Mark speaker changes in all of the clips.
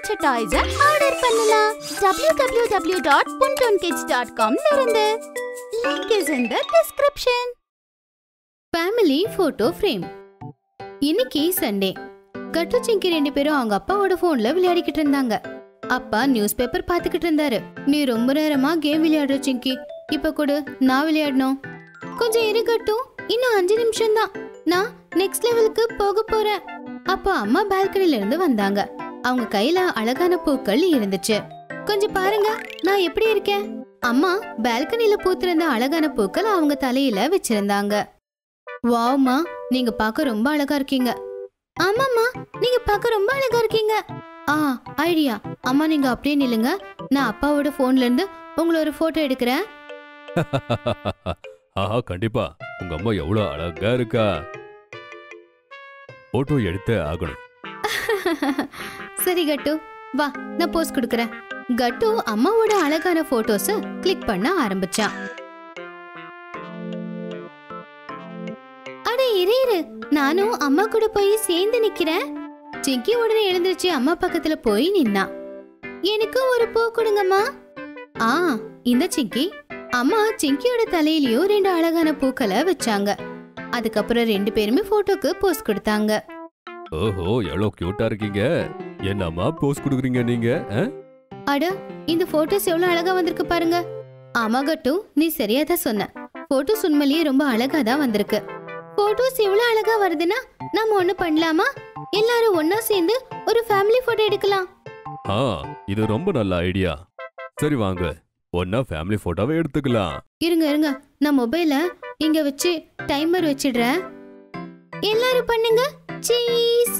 Speaker 1: பிடிச்ச toys order பண்ணலாம் www.puntonkids.com ல இருந்து link is in the description
Speaker 2: family photo frame இன்னைக்கு சண்டே கட்டு சிங்கி ரெண்டு பேரும் அவங்க அப்பாவோட போன்ல விளையாடிக்கிட்டு இருந்தாங்க அப்பா நியூஸ் பேப்பர் பாத்துக்கிட்டு இருந்தாரு நீ ரொம்ப நேரமா கேம் விளையாடுற சிங்கி இப்ப கூட நான் விளையாடணும் கொஞ்சம் இருக்கட்டும் இன்னும் அஞ்சு நிமிஷம் தான் நான் நெக்ஸ்ட் லெவலுக்கு போக போறேன் அப்போ அம்மா பால்கனில இருந்து வந்தாங்க அவங்க கையில அழகான பூக்கள் இருந்துச்சு கொஞ்சம் பாருங்க நான் எப்படி இருக்கேன் அம்மா பால்கனில பூத்திருந்த அழகான பூக்கள் அவங்க தலையில வச்சிருந்தாங்க வாவ்மா நீங்க பார்க்க ரொம்ப அழகா இருக்கீங்க ஆமாம்மா நீங்க பார்க்க ரொம்ப அழகா இருக்கீங்க ஆ ஐடியா அம்மா நீங்க அப்படியே நில்லுங்க நான் அப்பாவோட போன்ல இருந்து உங்களை ஒரு போட்டோ எடுக்கிறேன்
Speaker 3: ஆஹா கண்டிப்பா உங்க அம்மா எவ்வளவு அழகா இருக்கா போட்டோ எடுத்தே ஆகணும்
Speaker 2: சரி கட்டு வா நான் போஸ் கொடுக்கறேன் கட்டு அம்மாவோட அழகான போட்டோஸ கிளிக் பண்ண ஆரம்பிச்சான் அட இரு இரு நானும் அம்மா கூட போய் சேர்ந்து நிக்கிறேன் சிங்கி உடனே எழுந்திருச்சு அம்மா பக்கத்துல போய் நின்னா எனக்கு ஒரு பூ கொடுங்கம்மா ஆ இந்த சிங்கி அம்மா சிங்கியோட தலையிலயும் ரெண்டு அழகான பூக்களை வச்சாங்க அதுக்கப்புறம் ரெண்டு பேருமே போட்டோக்கு போஸ் கொடுத்தாங்க
Speaker 3: ஓஹோ எவ்வளவு கியூட்டா இருக்கீங்க என்னம்மா போஸ் கொடுக்குறீங்க நீங்க ஆ?
Speaker 2: அட இந்த போட்டோஸ் எவ்வளவு அழகா வந்திருக்கு பாருங்க ஆமா கட்டு நீ சரியா தான் சொன்ன போட்டோஸ் உண்மையிலேயே ரொம்ப அழகா தான் வந்திருக்கு போட்டோஸ் எவ்வளவு அழகா வருதுன்னா நாம ஒண்ணு பண்ணலாமா எல்லாரும் ஒண்ணா சேர்ந்து ஒரு ஃபேமிலி போட்டோ எடுக்கலாம்
Speaker 3: ஆ இது ரொம்ப நல்ல ஐடியா சரி வாங்க ஒன்னா ஃபேமிலி போட்டோவை எடுத்துக்கலாம்
Speaker 2: இருங்க இருங்க நான் மொபைல இங்க வச்சு டைமர் வச்சிடுறேன் எல்லாரும் பண்ணுங்க சீஸ்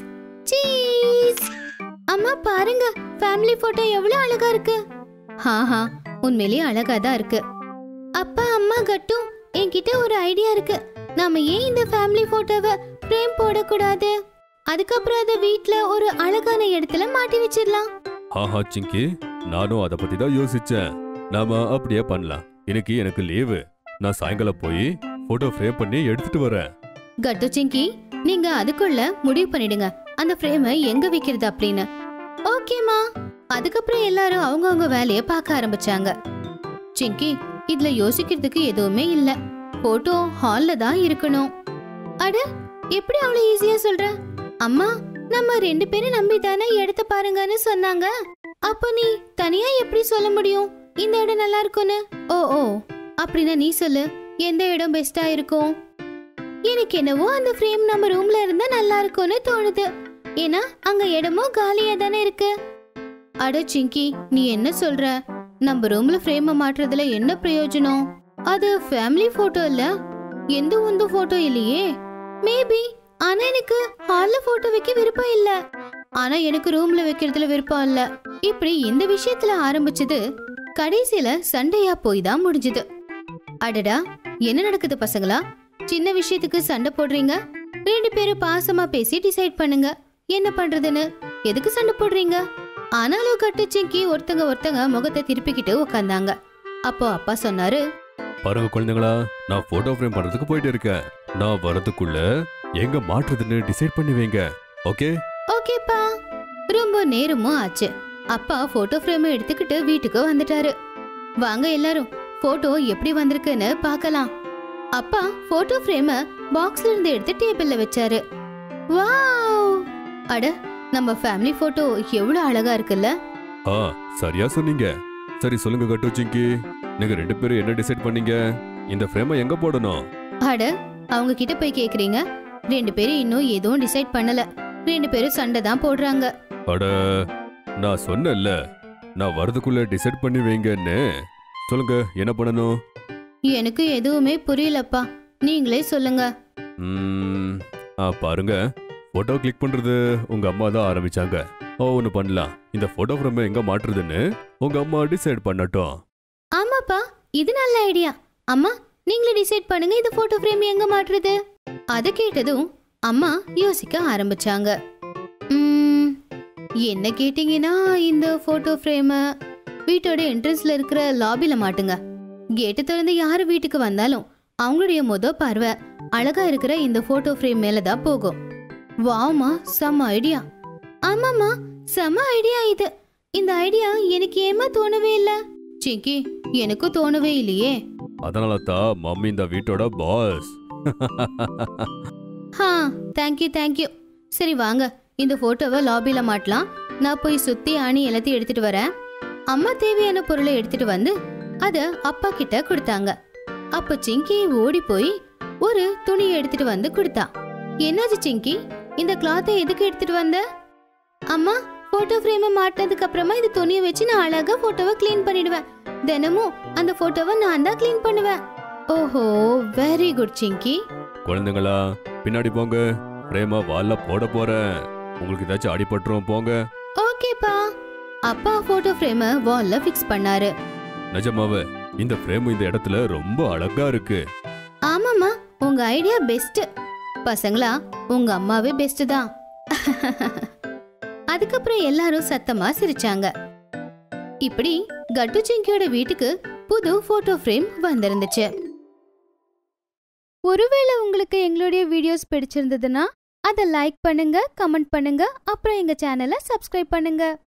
Speaker 2: சீஸ் அம்மா பாருங்க ஃபேமிலி போட்டோ எவ்வளவு அழகா இருக்கு ஹாஹா உண்மையிலேயே அழகா தான் இருக்கு அப்பா அம்மா கட்டும் என்கிட்ட ஒரு ஐடியா இருக்கு நாம ஏன் இந்த ஃபேமிலி போட்டோவை ஃப்ரேம் போடக்கூடாது அதுக்கப்புறம் அதை வீட்ல ஒரு அழகான இடத்துல மாட்டி வச்சிடலாம்
Speaker 3: ஆஹா சிங்கி நானும் அதை பத்தி தான் யோசிச்சேன் நாம அப்படியே பண்ணலாம் இன்னைக்கு எனக்கு லீவு நான் சாயங்காலம் போய் போட்டோ ஃப்ரேம் பண்ணி எடுத்துட்டு வரேன்
Speaker 2: கட்டு சிங்கி நீங்க அதுக்குள்ள முடிவு பண்ணிடுங்க அந்த ஃப்ரேமை எங்க வைக்கிறது அப்படின்னு ஓகேமா அதுக்கப்புறம் எல்லாரும் அவங்கவங்க வேலைய பார்க்க ஆரம்பிச்சாங்க சிங்கி இதுல யோசிக்கிறதுக்கு எதுவுமே இல்ல போட்டோ ஹால்ல தான் இருக்கணும் அட எப்படி அவ்வளவு ஈஸியா சொல்ற அம்மா நம்ம ரெண்டு பேரும் நம்பி தானே இடத்த பாருங்கன்னு சொன்னாங்க அப்போ நீ தனியா எப்படி சொல்ல முடியும் இந்த இடம் நல்லா இருக்கும்னு ஓ ஓ அப்படின்னா நீ சொல்லு எந்த இடம் பெஸ்டா இருக்கும் எனக்கு என்னவோ அந்த ஃப்ரேம் நம்ம ரூம்ல இருந்தா நல்லா இருக்கும்னு தோணுது ஏன்னா அங்க இடமும் காலியா தானே இருக்கு அட சிங்கி நீ என்ன சொல்ற நம்ம ரூம்ல ஃப்ரேம் மாட்டுறதுல என்ன பிரயோஜனம் அது ஃபேமிலி போட்டோ இல்ல எந்த உந்து போட்டோ இல்லையே மேபி ஆனா எனக்கு ஹால்ல போட்டோ வைக்க விருப்பம் இல்ல ஆனா எனக்கு ரூம்ல வைக்கிறதுல விருப்பம் இல்ல இப்படி இந்த விஷயத்துல ஆரம்பிச்சது கடைசியில சண்டையா போய் தான் முடிஞ்சது அடடா என்ன நடக்குது பசங்களா சின்ன விஷயத்துக்கு சண்டை போடுறீங்க ரெண்டு பேரும் பாசமா பேசி டிசைட் பண்ணுங்க என்ன பண்றதுன்னு எதுக்கு சண்டை போடுறீங்க ஆனாலும் கட்டுச்சிங்கி ஒருத்தங்க ஒருத்தங்க முகத்தை திருப்பிக்கிட்டு உக்காந்தாங்க அப்போ அப்பா சொன்னாரு
Speaker 3: பாருங்க குழந்தைங்களா நான் போட்டோ ஃப்ரேம் பண்றதுக்கு போயிட்டு இருக்கேன் நான் வரதுக்குள்ள எங்க மாற்றுதுன்னு டிசைட் பண்ணி வைங்க ஓகே
Speaker 2: ஓகேப்பா ரொம்ப நேரமும் ஆச்சு அப்பா போட்டோ ஃப்ரேம் எடுத்துக்கிட்டு வீட்டுக்கு வந்துட்டாரு வாங்க எல்லாரும் போட்டோ எப்படி வந்திருக்குன்னு பார்க்கலாம் அப்பா போட்டோ ஃப்ரேம பாக்ஸ்ல இருந்து எடுத்து டேபிள்ல வச்சாரு வாவ் அட நம்ம ஃபேமிலி போட்டோ எவ்வளவு அழகா இருக்குல்ல
Speaker 3: ஆ சரியா சொன்னீங்க சரி சொல்லுங்க கட்டு சிங்கி நீங்க ரெண்டு பேரும் என்ன டிசைட் பண்ணீங்க இந்த ஃப்ரேமை எங்க போடணும்
Speaker 2: அட அவங்க கிட்ட போய் கேக்குறீங்க ரெண்டு பேரும் இன்னும் எதுவும் டிசைட் பண்ணல ரெண்டு பேரும் சண்டை தான் போடுறாங்க
Speaker 3: அட நான் சொன்னேன்ல நான் வரதுக்குள்ள டிசைட் பண்ணி வைங்கன்னு சொல்லுங்க என்ன பண்ணணும்
Speaker 2: எனக்கு எதுவுமே புரியலப்பா நீங்களே சொல்லுங்க
Speaker 3: ம், ஆ பாருங்க போட்டோ கிளிக் பண்றது உங்க அம்மா தான் ஆரம்பிச்சாங்க ஓ ஒன்று பண்ணலாம் இந்த போட்டோ ஃப்ரேம் எங்க மாட்டுறதுன்னு உங்க அம்மா டிசைட் பண்ணட்டும்
Speaker 2: ஆமாப்பா இது நல்ல ஐடியா அம்மா நீங்களே டிசைட் பண்ணுங்க இந்த போட்டோ ஃப்ரேம் எங்க மாட்டுறது அத கேட்டதும் அம்மா யோசிக்க ஆரம்பிச்சாங்க ம், என்ன கேட்டீங்கன்னா இந்த போட்டோ ஃப்ரேம வீட்டோட என்ட்ரன்ஸ்ல இருக்கிற லாபில மாட்டுங்க கேட்டு திறந்து யாரு வீட்டுக்கு வந்தாலும் அவங்களுடைய முத பார்வை அழகா இருக்கிற இந்த போட்டோ ஃப்ரேம் மேல தான் போகும் வாமா செம்ம ஐடியா ஆமாமா செம ஐடியா இது இந்த ஐடியா எனக்கு ஏமா தோணவே இல்ல சிங்கி எனக்கும் தோணவே இல்லையே
Speaker 3: அதனால தான் மம்மி இந்த வீட்டோட பாஸ்
Speaker 2: ஹா தேங்க்யூ தேங்க்யூ சரி வாங்க இந்த போட்டோவை லாபில மாட்டலாம் நான் போய் சுத்தி ஆணி எல்லாத்தையும் எடுத்துட்டு வரேன் அம்மா தேவையான பொருளை எடுத்துட்டு வந்து அத அப்பா கிட்ட கொடுத்தாங்க அப்ப சிங்கி ஓடி போய் ஒரு துணியை எடுத்துட்டு வந்து கொடுத்தா என்னாச்சு சிங்கி இந்த கிளாத்தை எதுக்கு எடுத்துட்டு வந்த அம்மா போட்டோ ஃப்ரேமை மாட்டினதுக்கு அப்புறமா இந்த துணியை வச்சு நான் அழகா போட்டோவை க்ளீன் பண்ணிடுவேன் தினமும் அந்த போட்டோவை நான் தான் க்ளீன் பண்ணுவேன் ஓஹோ வெரி குட் சிங்கி
Speaker 3: குழந்தைங்களா பின்னாடி போங்க பிரேமா வால்ல போட போறேன் உங்களுக்கு ஏதாச்சும் அடிபட்டுரும் போங்க
Speaker 2: ஓகேப்பா அப்பா போட்டோ ஃப்ரேம வால்ல ஃபிக்ஸ் பண்ணாரு
Speaker 3: நிஜமாவே இந்த ஃப்ரேம் இந்த இடத்துல ரொம்ப அழகா இருக்கு
Speaker 2: ஆமாமா உங்க ஐடியா பெஸ்ட் பசங்களா உங்க அம்மாவே பெஸ்ட் தான் அதுக்கப்புறம் எல்லாரும் சத்தமா சிரிச்சாங்க இப்படி கட்டு சிங்கியோட வீட்டுக்கு புது போட்டோ ஃப்ரேம் வந்திருந்துச்சு
Speaker 1: ஒருவேளை உங்களுக்கு எங்களுடைய வீடியோஸ் பிடிச்சிருந்ததுன்னா அதை லைக் பண்ணுங்க கமெண்ட் பண்ணுங்க அப்புறம் எங்க சேனலை சப்ஸ்கிரைப் பண்ணுங்க